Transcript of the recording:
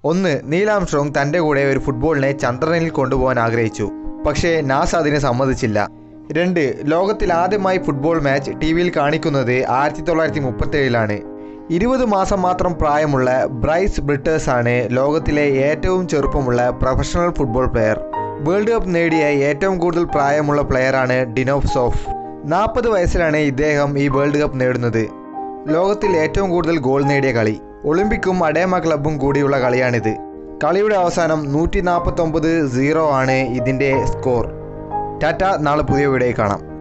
ഒന്ന് നീലാംസ്ട്രോങ് തൻ്റെ കൂടെ ഒരു ഫുട്ബോളിനെ ചന്ദ്രനിൽ കൊണ്ടുപോകാൻ ആഗ്രഹിച്ചു പക്ഷേ നാസ അതിന് സമ്മതിച്ചില്ല രണ്ട് ലോകത്തിൽ ആദ്യമായി ഫുട്ബോൾ മാച്ച് ടി വിയിൽ കാണിക്കുന്നത് ആയിരത്തി തൊള്ളായിരത്തി മുപ്പത്തേഴിലാണ് ഇരുപത് മാസം മാത്രം പ്രായമുള്ള ബ്രൈസ് ബ്രിട്ടേഴ്സ് ആണ് ലോകത്തിലെ ഏറ്റവും ചെറുപ്പമുള്ള professional football player world cup നേടിയ ഏറ്റവും കൂടുതൽ പ്രായമുള്ള പ്ലെയറാണ് ഡിനോഫ് സോഫ് നാൽപ്പത് വയസ്സിലാണ് ഇദ്ദേഹം ഈ വേൾഡ് കപ്പ് നേടുന്നത് ലോകത്തിൽ ഏറ്റവും കൂടുതൽ ഗോൾ നേടിയ കളി ഒളിമ്പിക്കും അഡേമ ക്ലബും കൂടിയുള്ള കളിയാണിത് കളിയുടെ അവസാനം നൂറ്റി നാൽപ്പത്തൊമ്പത് സീറോ ആണ് ഇതിൻ്റെ സ്കോർ ടാറ്റ നാളെ പുതിയ വീഡിയോയിൽ കാണാം